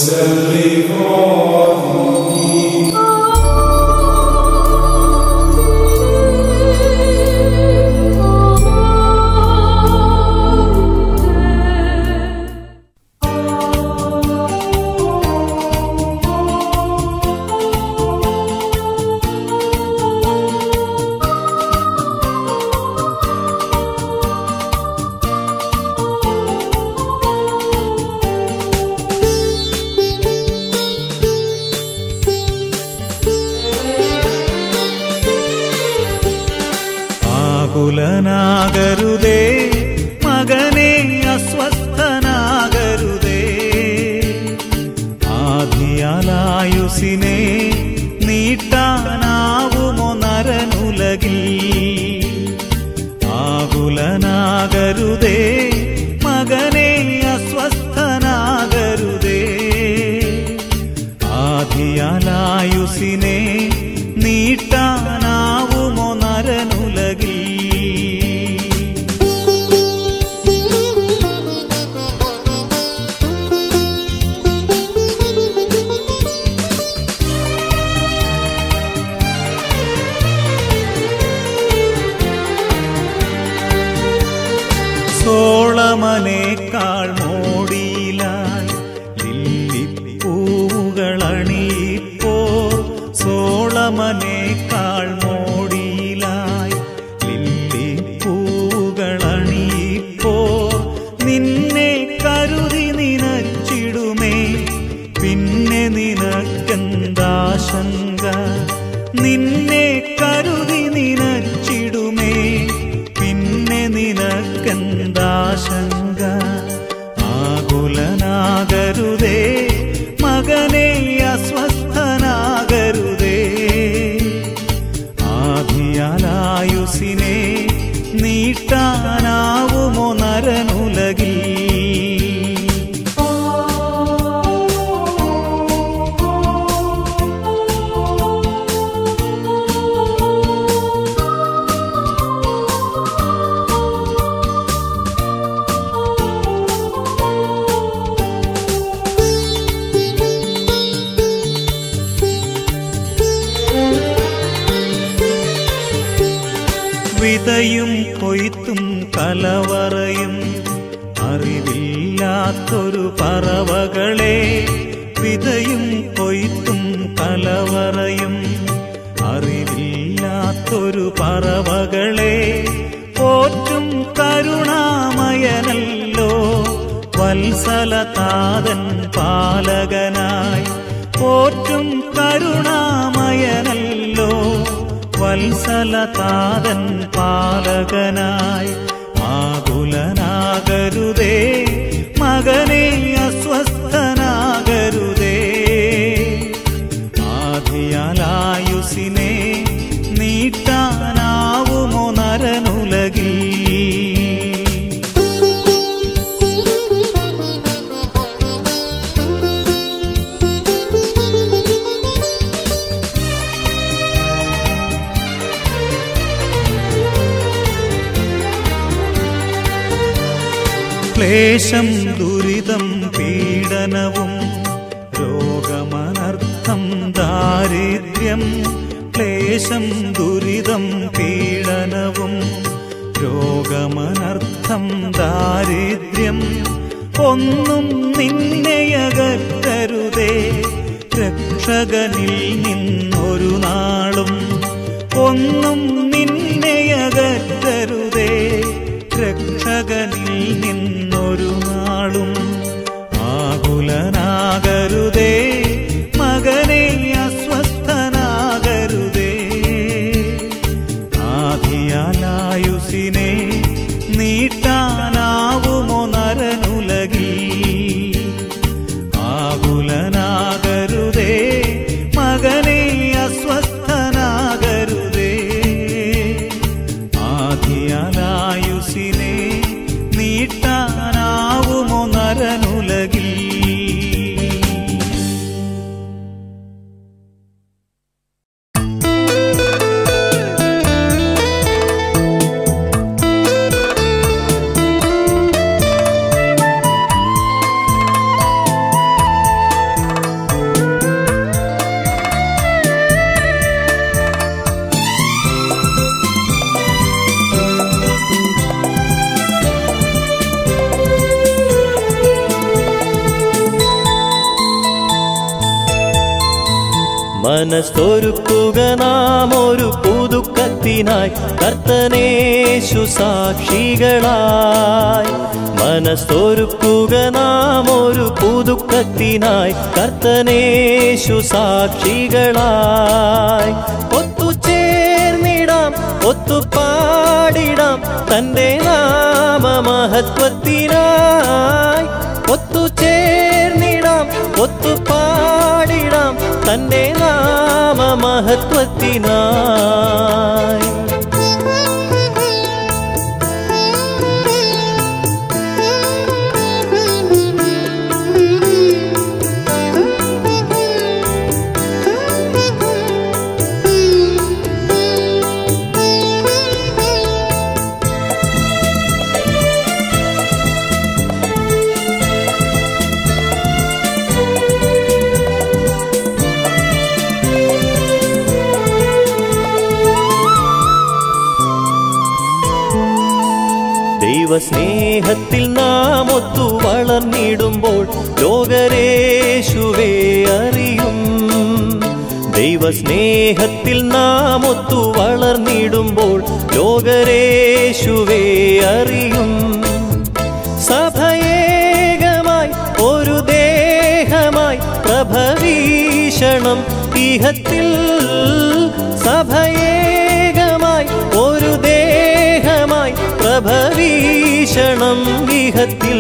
ആകുലനാകരുതേ മകനെ അസ്വസ്ഥനാകരുതേ ആധിയാലായുസിനെ നീട്ടാനാവുമോ നരനുലകിൽ ആകുലനാകരുതേ മകനെ അസ്വസ്ഥനാകരുതേ ആധിയാലായുസിനെ നീട്ടാനാവുമോ നരനുലകിൽ സോളമനേക്കാൾ മോടിയിലായി ലില്ലിപ്പൂവുകളണിയിപ്പോ സോളമനേക്കാൾ മോടിയിലായി ലില്ലിപ്പൂവുകളണിയിപ്പോ നിന്നെ കരുതി നിനച്ചിടുമേ പിന്നെ നിനക്കെന്താശങ്ക നിന്നെ കരുതി നിനച്ചിടുമേ പിന്നെ നിനക്കെന്താശങ്ക ആകുലനാകരുതേ മകനെ അസ്വസ്ഥനാകരുതേ ആധിയാലായുസിനെ നീട്ടാനാവുമോ നരനുലകിൽ വിതയും കൊയ്ത്തും കലവറയും അറിവില്ലാത്തൊരു പറവകളെ വിതയും കൊയ്ത്തും കലവറയും അറിവില്ലാത്തൊരു പറവകളെ പോറ്റും കരുണാമയനല്ലോ വത്സലതാതൻ പാലകനായി പോറ്റും കരുണാമയനല്ലോ വത്സലതാതൻ പാലകനായി ആകുലനാകരുതേ മകനെ അസ്വസ്ഥനാകരുതേ ആധിയാലായുസിനെ നീട്ടാനാവുമോ നരനുലകിൽ ക്ലേശം ദുരിതം പീഡനവും രോഗമനർത്ഥം ദാരിദ്ര്യം ക്ലേശം ദുരിതം പീഡനവും രോഗമനർത്ഥം ദാരിദ്ര്യം ഒന്നും നിന്നെയകറ്റരുതേ രക്ഷകനിൽ നിന്നൊരു നാളും ഒന്നും നിന്നെയകറ്റരുതേ രക്ഷകനിൽ നിന്നൊരു നാളും ആകുലനാകരുതേ മകനെ അസ്വസ്ഥനാകരുതേ ആധിയാലായുസിനെ നീട്ടാനാവുമോ നരനുലകിൽ ആകുലനാകരുതേ മകനെ അസ്വസ്ഥനാകരുതേ ആധിയാലായുസിനെ നീട്ടാനാവുമോ നരനുലകിൽ മനസ്തൊരുക്കുക നാം ഒരു പുതുക്കത്തിനായി കർത്തനേശു സാക്ഷികളായി മനസ്തൊരുക്കുക നാം ഒരു പുതുക്കത്തിനായി കർത്തനേശു സാക്ഷികളായി ഒത്തുചേർന്നിടാം ഒത്തുപാടിടാം തന്റെ നാമമഹത്വത്തിനായി ഒത്തുചേർന്നിടാം ഒത്തുപാടിടാം തന്റെ നാമമഹത്വത്തിനായി ദൈവസ്നേഹത്തിൽ നാം ഒത്തു വളർന്നിടുമ്പോൾ ലോകരേശുവേ അറിയും ദൈവസ്നേഹത്തിൽ നാം ഒത്തു വളർന്നിടുമ്പോൾ ലോകരേശുവേ അറിയും സഭയേകമായി ഒരു ദേഹമായി പ്രഭവീഷണം ഇഹത്തിൽ സഭയേകമായി ഒരു ദേഹമായി പ്രഭവീഷണം ഇഹത്തിൽ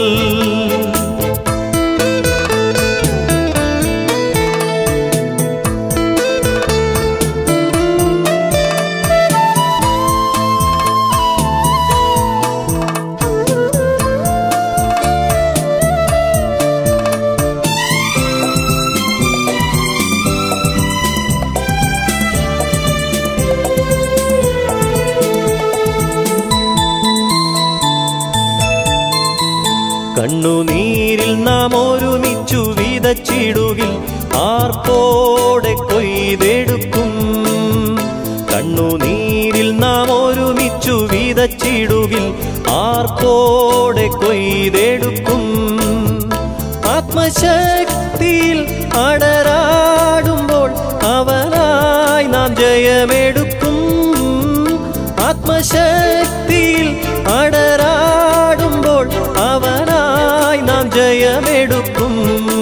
കണ്ണുനീരിൽ നാം ഒരുമിച്ചു വിതച്ചിടുകിൽ ആർപ്പോടെ കൊയ്തെടുക്കും കണ്ണുനീരിൽ നാം ഒരുമിച്ചു വിതച്ചിടുകിൽ ആർപ്പോടെ കൊയ്തെടുക്കും ആത്മശക്തിയിൽ അടരാടുമ്പോൾ അവനായി നാം ജയമെടുക്കും ആത്മശക്തിയിൽ അടരാടുമ്പോൾ അവനായി നാം ജയമെടുക്കും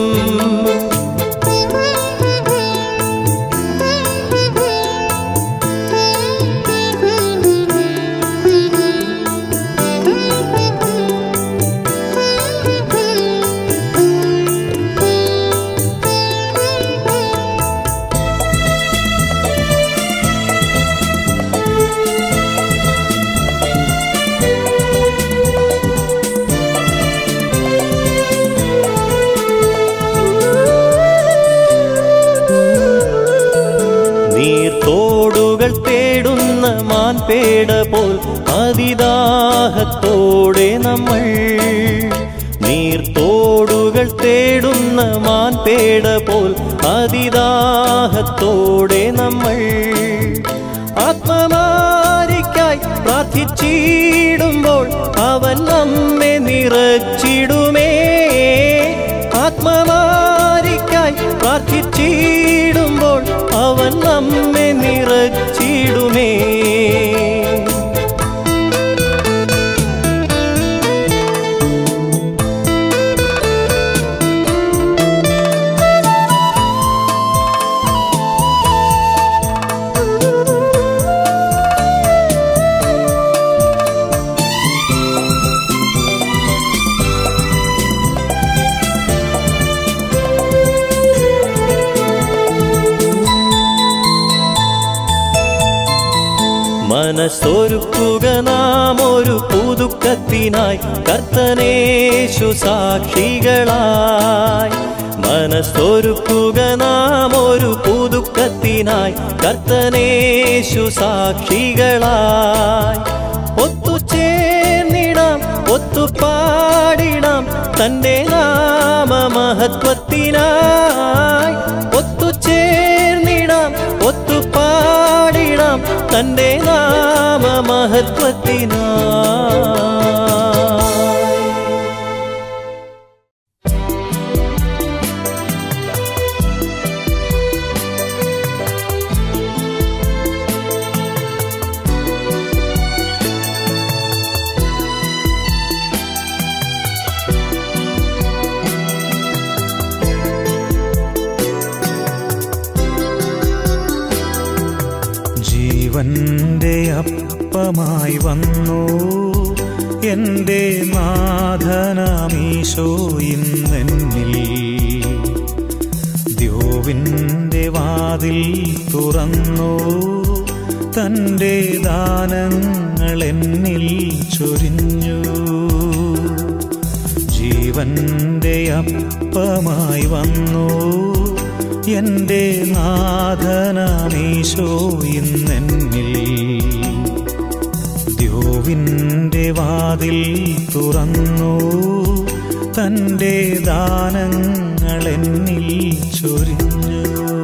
നീർത്തോടുകൾ തേടുന്ന മാൻപേട പോൽ അതിദാഹത്തോടെ നമ്മൾ നീർത്തോടുകൾ തേടുന്ന മാൻപേട പോൽ അതിദാഹത്തോടെ നമ്മൾ ആത്മമാരിക്കായി പ്രാർത്ഥിച്ചിടുമ്പോൾ അവൻ നമ്മെ നിറച്ചിടുമേ ആത്മമാരിക്കായി പ്രാർത്ഥിച്ചിടുമ്പോൾ അവൻ നമ്മെ നിറച്ചിടുമേ മനസ്സൊരുക്കുക നാം ഒരു പുതുക്കത്തിനായി കർത്തനേശു സാക്ഷികളായി മനസ്സൊരുക്കുക നാം ഒരു പുതുക്കത്തിനായി കർത്തനേശു സാക്ഷികളായി ഒത്തുചേർന്നിടാം ഒത്തുപാടിടാം തന്റെ നാമമഹത്വത്തിനായി ഒത്തുചേർന്നിടാം ഒത്തുപാടിടാം തന്റെ നാമമഹത്വത്തിനായി ജീവന്റെ അപ്പമായി വന്നു എൻ്റെ നാഥനാമീശോ ഇന്നെന്നിൽ ദ്യോവിൻ്റെ വാതിൽ തുറന്നു തൻ്റെ ദാനങ്ങൾ എന്നിൽ ചൊരിഞ്ഞു ജീവന്റെ അപ്പമായി വന്നു എൻ്റെ നാഥനാമീശോ ഇന്നെന്നിൽ ദ്യോവിൻ്റെ വാതിൽ തുറന്നു തൻ്റെ ദാനങ്ങൾ എന്നിൽ ചൊരിഞ്ഞു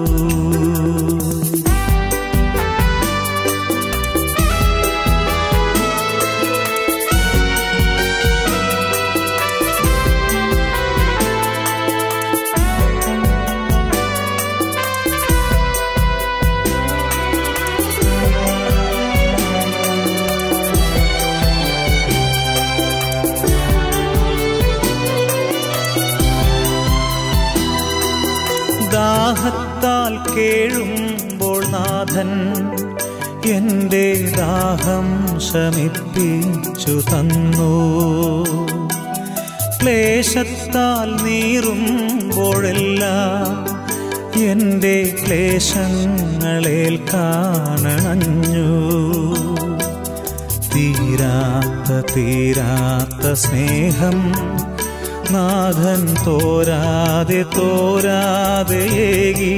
ദാഹത്താൽ കേഴുമ്പോൾ നാഥൻ എൻ്റെ ദാഹം ശമിപ്പിച്ചു തന്നു ക്ലേശത്താൽ നീറുമ്പോഴെല്ലാം എൻ്റെ ക്ലേശങ്ങളേൽക്കാനണഞ്ഞു തീരാത്ത തീരാത്ത സ്നേഹം നാഥൻ തോരാതെ തോരാതെ ഏകി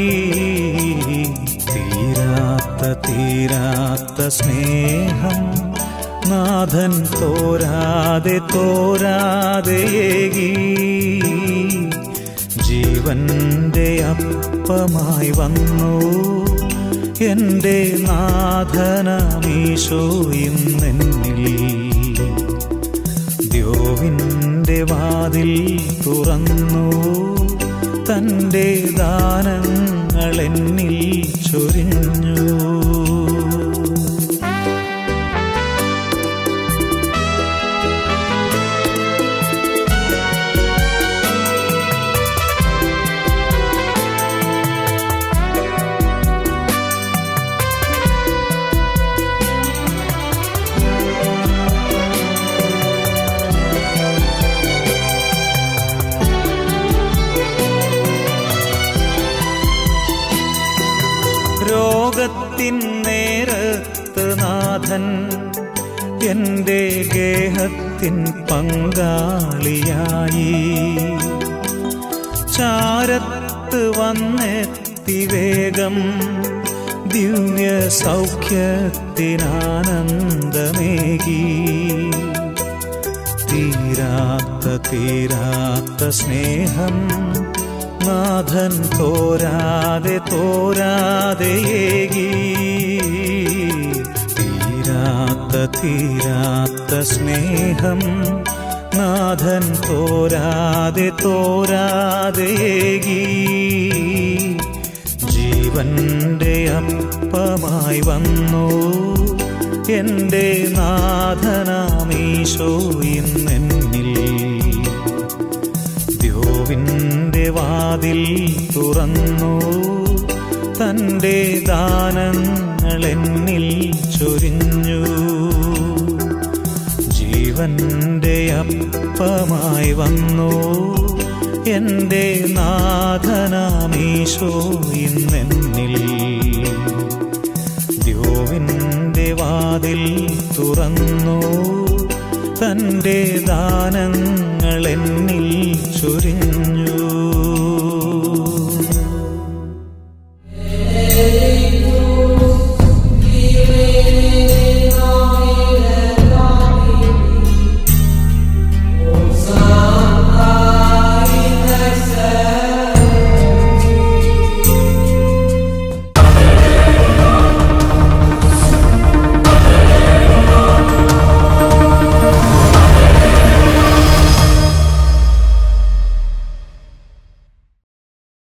തീരാത്ത തീരാത്ത സ്നേഹം നാഥൻ തോരാതെ തോരാതെ ഏകി ജീവന്റെ അപ്പമായി വന്നു എൻ്റെ നാഥനമീശോ ഇന്നെന്നിൽ ദ്യോവിൻ്റെ വാതിൽ തുറന്നു തൻ്റെ ദാനങ്ങൾ എന്നിൽ ചൊരിഞ്ഞു രോഗത്തിൻ നേരത്ത് നാഥൻ എൻ്റെ ഗേഹത്തിൻ പങ്കാളിയായി ചാരത്ത് വന്നെത്തി വേഗം ദിവ്യ സൗഖ്യത്തിനാനന്ദമേകി തീരാത്ത തീരാത്ത സ്നേഹം നാഥൻ തോരാതെ തോരാതെ ഏകി തീരാത്ത തീരാത്ത സ്നേഹം നാഥൻ തോരാതെ തോരാതെ ഏകി ജീവന്റെ അപ്പമായി വന്നു എൻ്റെ നാഥനാമീശോ ഇന്നെന്നിൽ ദ്യോവിൻ്റെ വാതിൽ തുറന്നു തൻ്റെ ദാനങ്ങൾ എന്നിൽ ചൊരിഞ്ഞു ജീവന്റെ അപ്പമായി വന്നു എൻ്റെ നാഥനാമീശോ ഇന്നെന്നിൽ ദ്യോവിൻ്റെ വാതിൽ തുറന്നു തൻ്റെ ദാനങ്ങൾ എന്നിൽ ചൊരിഞ്ഞു